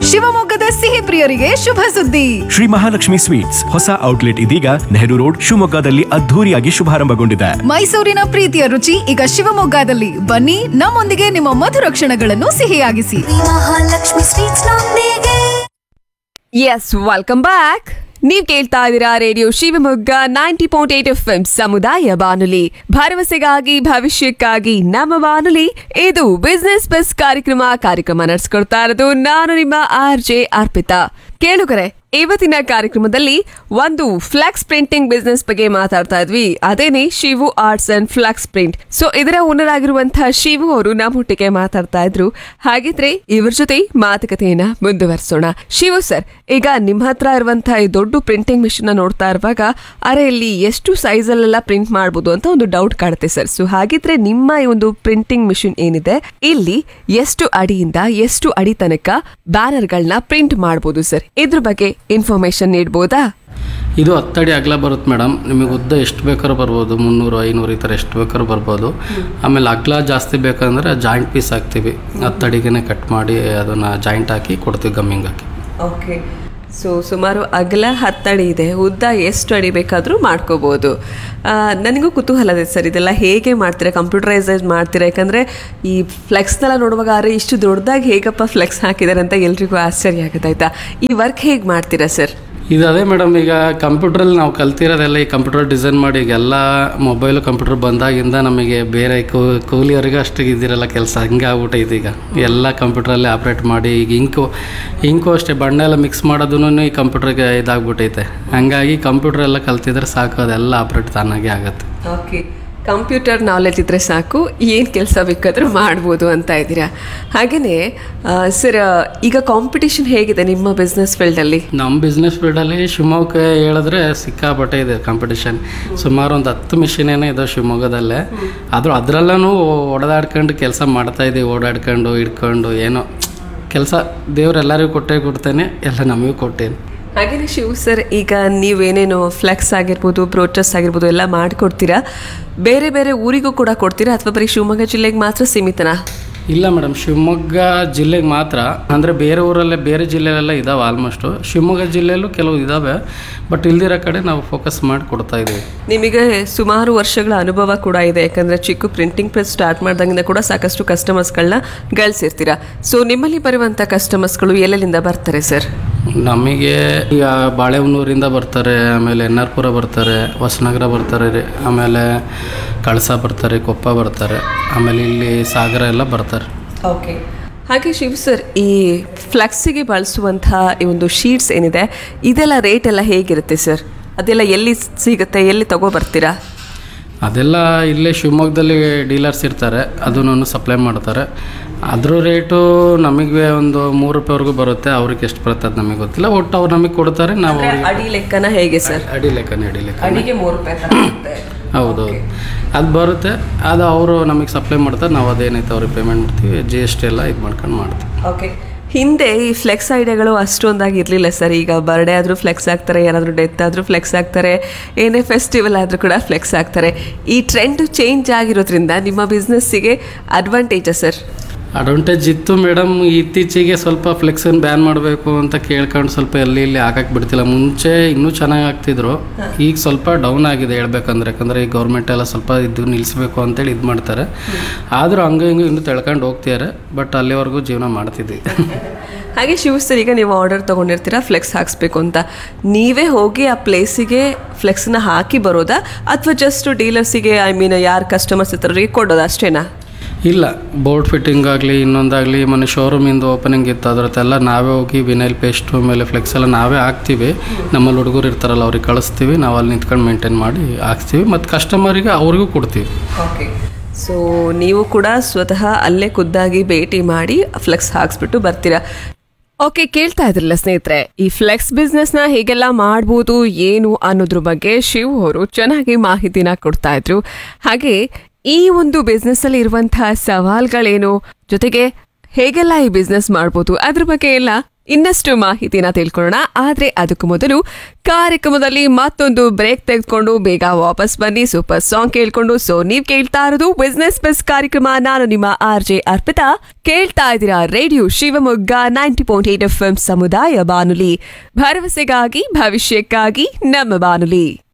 ಶಿವಮೊಗ್ಗದ ಸಿಹಿ ಪ್ರಿಯರಿಗೆ ಶುಭ ಸುದ್ದಿ ಶ್ರೀ ಮಹಾಲಕ್ಷ್ಮಿ ಸ್ವೀಟ್ಸ್ ಹೊಸ ಔಟ್ಲೆಟ್ ಇದೀಗ ನೆಹರು ರೋಡ್ ಶಿವಮೊಗ್ಗದಲ್ಲಿ ಅದ್ಧೂರಿಯಾಗಿ ಶುಭಾರಂಭಗೊಂಡಿದೆ ಮೈಸೂರಿನ ಪ್ರೀತಿಯ ರುಚಿ ಈಗ ಶಿವಮೊಗ್ಗದಲ್ಲಿ ಬನ್ನಿ ನಮ್ಮೊಂದಿಗೆ ನಿಮ್ಮ ಮಧುರ ಕ್ಷಣಗಳನ್ನು ಸಿಹಿಯಾಗಿಸಿ ಮಹಾಲಕ್ಷ್ಮಿ ಸ್ವೀಟ್ಸ್ ನೊಂದಿಗೆ ಎಸ್ ವೆಲ್ಕಮ್ ಬ್ಯಾಕ್ ನೀವ್ ಕೇಳ್ತಾ ಇದ್ದೀರಾ radio Shivamogga ninety point eight F M ಸಮುದಾಯ ಬಾನುಲಿ ಭರವಸೆಗಾಗಿ ಭವಿಷ್ಯಕ್ಕಾಗಿ ನಮ್ಮ ಬಾನುಲಿ ಇದು ಬಿಸ್ನೆಸ್ ಬಸ್ ಕಾರ್ಯಕ್ರಮ ಕಾರ್ಯಕ್ರಮ ನಡೆಸ್ಕೊಡ್ತಾ ಇರೋದು ನಾನು ನಿಮ್ಮ ಆರ್ ಜೆ ಅರ್ಪಿತಾ ಕೇಳುಗರೆ ಇವತ್ತಿನ ಕಾರ್ಯಕ್ರಮದಲ್ಲಿ ಒಂದು ಫ್ಲೆಕ್ಸ್ ಪ್ರಿಂಟಿಂಗ್ ಬಿಸ್ನೆಸ್ ಬಗ್ಗೆ ಮಾತಾಡ್ತಾ ಇದ್ವಿ ಅದೇನೆ Shivu arts and flex print so ಇದರ ಓನರ್ ಆಗಿರುವಂತಹ ಶಿವು ಅವರು ನಮ್ಮೊಟ್ಟಿಗೆ ಮಾತಾಡ್ತಾ ಇದ್ರು ಹಾಗಿದ್ರೆ ಇವ್ರ ಜೊತೆ ಮಾತುಕತೆಯನ್ನ ಮುಂದುವರಿಸೋಣ ಶಿವು ಸರ್ ಈಗ ನಿಮ್ಮ ಹತ್ರ ಇರುವಂತಹ ಈ ದೊಡ್ಡ ಪ್ರಿಂಟಿಂಗ್ ಮಿಷಿನ್ ನೋಡ್ತಾ ಇರುವಾಗ ಅರೆ ಇಲ್ಲಿ ಎಷ್ಟು ಸೈಜ್ ಅಲ್ಲೆಲ್ಲ ಪ್ರಿಂಟ್ ಮಾಡಬಹುದು ಅಂತ ಒಂದು ಡೌಟ್ ಕಾಡುತ್ತೆ ಸರ್ ಸೊ ಹಾಗಿದ್ರೆ ನಿಮ್ಮ ಈ ಒಂದು ಪ್ರಿಂಟಿಂಗ್ ಮಿಷಿನ್ ಏನಿದೆ ಇಲ್ಲಿ ಎಷ್ಟು ಅಡಿಯಿಂದ ಎಷ್ಟು ಅಡಿ ತನಕ ಬ್ಯಾನರ್ಗಳನ್ನ ಪ್ರಿಂಟ್ ಮಾಡಬಹುದು ಸರ್ ಇದ್ರ ಬಗ್ಗೆ ಇನ್ಫಾರ್ಮೇಶನ್ ನೀಡಬಹುದಾ ಇದು ಹತ್ತಡಿ ಅಗಲ ಬರುತ್ತೆ ಮೇಡಮ್ ನಿಮಗೆ ಉದ್ದ ಎಷ್ಟು ಬೇಕಾದ್ರೂ ಬರ್ಬೋದು ಮುನ್ನೂರು ಐನೂರು ಈ ಥರ ಎಷ್ಟು ಬೇಕಾದ್ರೂ ಬರ್ಬೋದು ಆಮೇಲೆ ಅಗಲ ಜಾಸ್ತಿ ಬೇಕಂದ್ರೆ ಜಾಯಿಂಟ್ ಪೀಸ್ ಹಾಕ್ತೀವಿ ಹತ್ತಡಿಗೆ ಕಟ್ ಮಾಡಿ ಅದನ್ನು ಜಾಯಿಂಟ್ ಹಾಕಿ ಕೊಡ್ತೀವಿ ಗಮ್ಮಿಂಗ್ ಹಾಕಿ ಓಕೆ ಸೊ ಸುಮಾರು ಅಗಲ ಹತ್ತಡಿ ಇದೆ ಉದ್ದ ಎಷ್ಟು ಅಡಿ ಬೇಕಾದರೂ ಮಾಡ್ಕೋಬೋದು ಆ, ನನಗೂ ಕುತೂಹಲ ಇದೆ ಸರ್ ಇದೆಲ್ಲ ಹೇಗೆ ಮಾಡ್ತೀರಾ ಕಂಪ್ಯೂಟರೈಸೈಸ್ ಮಾಡ್ತೀರಾ ಯಾಕಂದರೆ ಈ ಫ್ಲೆಕ್ಸ್ನೆಲ್ಲ ನೋಡುವಾಗ ಅರೆ ಇಷ್ಟು ದೊಡ್ಡದಾಗಿ ಹೇಗಪ್ಪ ಫ್ಲೆಕ್ಸ್ ಹಾಕಿದ್ದಾರೆ ಅಂತ ಎಲ್ರಿಗೂ ಆಶ್ಚರ್ಯ ಆಗುತ್ತೆ ಆಯ್ತಾ ಈ ವರ್ಕ್ ಹೇಗೆ ಮಾಡ್ತೀರಾ ಸರ್ ಇದು ಅದೇ ಮೇಡಮ್ ಈಗ ಕಂಪ್ಯೂಟ್ರಲ್ಲಿ ನಾವು ಕಲ್ತಿರೋದೆಲ್ಲ ಈ ಕಂಪ್ಯೂಟರ್ ಡಿಸೈನ್ ಮಾಡಿ ಈಗ ಎಲ್ಲ ಮೊಬೈಲು ಕಂಪ್ಯೂಟರ್ ಬಂದಾಗಿಂದ ನಮಗೆ ಬೇರೆ ಕೂ ಕೂಲಿಯವರಿಗೆ ಅಷ್ಟು ಇದಿರಲ್ಲ ಕೆಲಸ ಹಂಗೆ ಆಗ್ಬಿಟ್ಟೈತೆ ಈಗ ಎಲ್ಲ ಕಂಪ್ಯೂಟ್ರಲ್ಲೇ ಆಪ್ರೇಟ್ ಮಾಡಿ ಈಗ ಇಂಕು ಇಂಕು ಅಷ್ಟೇ ಬಣ್ಣ ಎಲ್ಲ ಮಿಕ್ಸ್ ಮಾಡೋದೂ ಈ ಕಂಪ್ಯೂಟರ್ಗೆ ಇದಾಗ್ಬಿಟ್ಟೈತೆ ಹಂಗಾಗಿ ಕಂಪ್ಯೂಟರ್ ಎಲ್ಲ ಕಲ್ತಿದ್ರೆ ಸಾಕು ಅದೆಲ್ಲ ಆಪ್ರೇಟ್ ತಾನಾಗೆ ಆಗುತ್ತೆ ಓಕೆ ಕಂಪ್ಯೂಟರ್ ನಾಲೆಜ್ ಇದ್ರೆ ಸಾಕು ಏನು ಕೆಲಸ ಬೇಕಾದರೂ ಮಾಡ್ಬೋದು ಅಂತ ಇದ್ದೀರಾ ಹಾಗೆಯೇ ಸರ್ ಈಗ ಕಾಂಪಿಟಿಷನ್ ಹೇಗಿದೆ ನಿಮ್ಮ ಬಿಸ್ನೆಸ್ ಫೀಲ್ಡಲ್ಲಿ ನಮ್ಮ ಬಿಸ್ನೆಸ್ ಫೀಲ್ಡಲ್ಲಿ ಶಿವಮೊಗ್ಗ ಹೇಳಿದ್ರೆ ಸಿಕ್ಕಾಪಟ್ಟೆ ಇದೆ ಕಾಂಪಿಟಿಷನ್ ಸುಮಾರು ಒಂದು ಹತ್ತು ಮಿಷಿನ್ ಏನೋ ಇದೆ ಶಿವಮೊಗ್ಗದಲ್ಲೇ ಆದರೂ ಅದರಲ್ಲೂ ಓಡಾಡ್ಕೊಂಡು ಕೆಲಸ ಮಾಡ್ತಾ ಇದ್ದೀವಿ ಓಡಾಡ್ಕೊಂಡು ಹಿಡ್ಕೊಂಡು ಏನೋ ಕೆಲಸ ದೇವ್ರೆಲ್ಲರಿಗೂ ಕೊಟ್ಟೇ ಕೊಡ್ತೇನೆ ಎಲ್ಲ ನಮಗೂ ಕೊಟ್ಟೇನೆ ಹಾಗೇನೆ ಶಿವ್ ಸರ್ ಈಗ ನೀವೇನೇನು ಫ್ಲೆಕ್ಸ್ ಆಗಿರ್ಬೋದು ಬ್ರೋಚಸ್ ಆಗಿರ್ಬೋದು ಎಲ್ಲ ಮಾಡಿಕೊಡ್ತೀರಾ ಬೇರೆ ಬೇರೆ ಊರಿಗೂ ಕೂಡ ಕೊಡ್ತೀರಾ ಅಥವಾ ಬರೀ ಶಿವಮೊಗ್ಗ ಜಿಲ್ಲೆಗೆ ಮಾತ್ರ ಸೀಮಿತನಾ ಇಲ್ಲ ಮೇಡಮ್ ಶಿವಮೊಗ್ಗ ಜಿಲ್ಲೆಗೆ ಮಾತ್ರ ಅಂದರೆ ಬೇರೆ ಊರಲ್ಲೇ ಬೇರೆ ಜಿಲ್ಲೆಯಲ್ಲೆಲ್ಲ ಇದಾವೆ ಆಲ್ಮೋಸ್ಟು ಶಿವಮೊಗ್ಗ ಜಿಲ್ಲೆಯಲ್ಲೂ ಕೆಲವು ಇದ್ದಾವೆ ಬಟ್ ಇಲ್ದಿರೋ ಕಡೆ ನಾವು ಫೋಕಸ್ ಮಾಡಿ ಕೊಡ್ತಾ ಇದ್ದೀವಿ ನಿಮಗೆ ಸುಮಾರು ವರ್ಷಗಳ ಅನುಭವ ಕೂಡ ಇದೆ ಯಾಕಂದ್ರೆ ಚಿಕ್ಕ ಪ್ರಿಂಟಿಂಗ್ ಪ್ರೆಸ್ ಸ್ಟಾರ್ಟ್ ಮಾಡ್ದಾಗಿಂದ ಕೂಡ ಸಾಕಷ್ಟು ಕಸ್ಟಮರ್ಸ್ಗಳನ್ನ ಗಳಿಸಿರ್ತೀರಾ ಸೊ ನಿಮ್ಮಲ್ಲಿ ಬರುವಂಥ ಕಸ್ಟಮರ್ಸ್ಗಳು ಎಲ್ಲೆಲ್ಲಿಂದ ಬರ್ತಾರೆ ಸರ್ ನಮಗೆ ಈಗ ಬಾಳೆಹೊನ್ನೂರಿಂದ ಬರ್ತಾರೆ ಆಮೇಲೆ ಎನ್ ಆರ್ ಪುರ ಬರ್ತಾರೆ ಹೊಸನಗರ ಬರ್ತಾರೆ ರೀ ಆಮೇಲೆ ಕಳಸ ಬರ್ತಾರೆ ಕೊಪ್ಪ ಬರ್ತಾರೆ ಆಮೇಲೆ ಇಲ್ಲಿ ಸಾಗರ ಎಲ್ಲ ಬರ್ತಾರೆ ಓಕೆ ಹಾಗೆ ಶಿವ್ ಸರ್ ಈ ಫ್ಲೆಕ್ಸಿಗೆ ಬಳಸುವಂತಹ ಈ ಒಂದು ಶೀಟ್ಸ್ ಏನಿದೆ ಇದೆಲ್ಲ ರೇಟ್ ಎಲ್ಲ ಹೇಗಿರುತ್ತೆ ಸರ್ ಅದೆಲ್ಲ ಎಲ್ಲಿ ಸಿಗುತ್ತೆ ಎಲ್ಲಿ ತಗೋ ಬರ್ತೀರಾ ಅದೆಲ್ಲ ಇಲ್ಲೇ ಶಿವಮೊಗ್ಗದಲ್ಲಿ ಡೀಲರ್ಸ್ ಇರ್ತಾರೆ ಅದನ್ನು ಸಪ್ಲೈ ಮಾಡ್ತಾರೆ ಅದ್ರ ರೇಟು ನಮಗೆ ಒಂದು ಮೂರು ರೂಪಾಯಿವರೆಗೂ ಬರುತ್ತೆ ಅವ್ರಿಗೆ ಎಷ್ಟು ಬರುತ್ತೆ ಅದು ನಮಗೆ ಗೊತ್ತಿಲ್ಲ ಒಟ್ಟು ಅವ್ರು ನಮಗೆ ಕೊಡ್ತಾರೆ ನಾವು ಅವ್ರಿಗೆ ಅಡಿ ಲೆಕ್ಕನ ಹೇಗೆ ಸರ್ ಅಡಿ ಲೆಕ್ಕನೇ ಅಡಿ ಲೆಕ್ಕ ಅಡಿಗೆ ಮೂರು ರೂಪಾಯಿ ತಗೊಳುತ್ತೆ. ಹೌದೌದು ಅದು ಬರುತ್ತೆ ಅದು ಅವರು ನಮಗೆ ಸಪ್ಲೈ ಮಾಡ್ತಾರೆ ನಾವು ಅದೇನೈತೆ ಅವ್ರಿಗೆ ಪೇಮೆಂಟ್ ಮಾಡ್ತೀವಿ ಜಿ ಎಸ್ ಟಿ ಎಲ್ಲ ಇದು ಮಾಡ್ಕೊಂಡು ಮಾಡ್ತೀವಿ ಓಕೆ ಹಿಂದೆ ಈ ಫ್ಲೆಕ್ಸ್ ಐಡಿಯಾಗಳು ಅಷ್ಟೊಂದಾಗಿ ಇರಲಿಲ್ಲ ಸರ್ ಈಗ ಬರ್ಡೇ ಆದರೂ ಫ್ಲೆಕ್ಸ್ ಆಗ್ತಾರೆ ಯಾರಾದರೂ ಡೆತ್ ಆದರೂ ಫ್ಲೆಕ್ಸ್ ಆಗ್ತಾರೆ ಏನೇ ಫೆಸ್ಟಿವಲ್ ಆದರೂ ಕೂಡ ಫ್ಲೆಕ್ಸ್ ಆಗ್ತಾರೆ ಈ ಟ್ರೆಂಡ್ ಚೇಂಜ್ ಆಗಿರೋದ್ರಿಂದ ನಿಮ್ಮ ಬಿಸ್ನೆಸ್ಸಿಗೆ ಅಡ್ವಾಂಟೇಜಾ ಸರ್ ಅಡ್ವಾಂಟೇಜ್ ಇತ್ತು ಮೇಡಮ್ ಇತ್ತೀಚೆಗೆ ಸ್ವಲ್ಪ ಫ್ಲೆಕ್ಸನ್ನು ಬ್ಯಾನ್ ಮಾಡಬೇಕು ಅಂತ ಕೇಳ್ಕೊಂಡು ಸ್ವಲ್ಪ ಎಲ್ಲಿ ಇಲ್ಲಿ ಹಾಕಕ್ಕೆ ಬಿಡ್ತಿಲ್ಲ ಮುಂಚೆ ಇನ್ನೂ ಚೆನ್ನಾಗಿ ಆಗ್ತಿದ್ರು ಈಗ ಸ್ವಲ್ಪ ಡೌನ್ ಆಗಿದೆ ಹೇಳ್ಬೇಕಂದ್ರೆ ಯಾಕಂದರೆ ಈ ಗೌರ್ಮೆಂಟ್ ಎಲ್ಲ ಸ್ವಲ್ಪ ಇದು ನಿಲ್ಲಿಸ್ಬೇಕು ಅಂತೇಳಿ ಇದು ಮಾಡ್ತಾರೆ ಆದರೂ ಹಂಗೆ ಹಿಂಗೆ ಇನ್ನೂ ತಿಳ್ಕೊಂಡು ಹೋಗ್ತಿದ್ದಾರೆ ಬಟ್ ಅಲ್ಲಿವರೆಗೂ ಜೀವನ ಮಾಡ್ತಿದ್ವಿ ಹಾಗೆ ಶಿವ್ ಸರ್ ಈಗ ನೀವು ಆರ್ಡರ್ ತೊಗೊಂಡಿರ್ತೀರಾ ಫ್ಲೆಕ್ಸ್ ಹಾಕ್ಸ್ಬೇಕು ಅಂತ ನೀವೇ ಹೋಗಿ ಆ ಪ್ಲೇಸಿಗೆ ಫ್ಲೆಕ್ಸ್ನ ಹಾಕಿ ಬರೋದಾ ಅಥವಾ ಜಸ್ಟ್ ಡೀಲರ್ಸಿಗೆ ಐ ಮೀನ್ ಯಾರು ಕಸ್ಟಮರ್ಸ್ ಇರ್ತಾರವರಿಗೆ ಕೊಡೋದಾ ಅಷ್ಟೇನಾ ಇಲ್ಲ ಬೋರ್ಡ್ ಫಿಟ್ಟಿಂಗ್ ಆಗಲಿ ಇನ್ನೊಂದಾಗಲಿ ಮೊನ್ನೆ ಶೋರೂಮಿಂದ ಓಪನಿಂಗ್ ಇತ್ತು ಅದ್ರದ್ದೆಲ್ಲ ನಾವೇ ಹೋಗಿ ವಿನೈಲ್ ಪೇಸ್ಟು ಮೇಲೆ ಫ್ಲೆಕ್ಸ್ ಎಲ್ಲ ನಾವೇ ಹಾಕ್ತೀವಿ ನಮ್ಮಲ್ಲಿ ಹುಡುಗರು ಇರ್ತಾರಲ್ಲ ಅವ್ರಿಗೆ ಕಳಿಸ್ತೀವಿ ನಾವು ಅಲ್ಲಿ ನಿಂತ್ಕೊಂಡು ಮೇಂಟೈನ್ ಮಾಡಿ ಹಾಕ್ತೀವಿ ಮತ್ತು ಕಸ್ಟಮರಿಗೆ ಅವ್ರಿಗೂ ಕೊಡ್ತೀವಿ ಓಕೆ ಸೊ ನೀವು ಕೂಡ ಸ್ವತಃ ಅಲ್ಲೇ ಖುದ್ದಾಗಿ ಭೇಟಿ ಮಾಡಿ ಫ್ಲೆಕ್ಸ್ ಹಾಕ್ಸ್ಬಿಟ್ಟು ಬರ್ತೀರಾ ಓಕೆ ಕೇಳ್ತಾ ಇದ್ರಲ್ಲ ಸ್ನೇಹಿತರೆ ಈ ಫ್ಲೆಕ್ಸ್ ಬಿಸ್ನೆಸ್ ನ ಹೇಗೆಲ್ಲ ಮಾಡ್ಬೋದು ಏನು ಅನ್ನೋದ್ರ ಬಗ್ಗೆ ಶಿವ್ ಅವರು ಚೆನ್ನಾಗಿ ಮಾಹಿತಿನ ಕೊಡ್ತಾ ಇದ್ರು ಹಾಗೆ ಈ ಒಂದು ಬಿಸ್ನೆಸ್ ಅಲ್ಲಿ ಇರುವಂತಹ ಸವಾಲ್ಗಳೇನು ಜೊತೆಗೆ ಹೇಗೆಲ್ಲ ಈ ಬಿಸ್ನೆಸ್ ಮಾಡ್ಬೋದು ಅದ್ರ ಬಗ್ಗೆ ಎಲ್ಲ ಇನ್ನಷ್ಟು ಮಾಹಿತಿನ ತಿಳ್ಕೊಳ್ಳೋಣ ಆದ್ರೆ ಅದಕ್ಕೂ ಮೊದಲು ಕಾರ್ಯಕ್ರಮದಲ್ಲಿ ಮತ್ತೊಂದು ಬ್ರೇಕ್ ತೆಗೆದುಕೊಂಡು ಬೇಗ ವಾಪಸ್ ಬನ್ನಿ ಸೂಪರ್ ಸಾಂಗ್ ಕೇಳ್ಕೊಂಡು ಸೊ ನೀವ್ ಕೇಳ್ತಾ ಇರೋದು ಬಿಸ್ನೆಸ್ ಬಸ್ ಕಾರ್ಯಕ್ರಮ ನಾನು ನಿಮ್ಮ ಆರ್ ಜೆ ಅರ್ಪಿತಾ ಕೇಳ್ತಾ ಇದ್ದೀರಾ radio Shivamogga ninety point eight F M ಸಮುದಾಯ ಬಾನುಲಿ ಭರವಸೆಗಾಗಿ ಭವಿಷ್ಯಕ್ಕಾಗಿ ನಮ್ಮ ಬಾನುಲಿ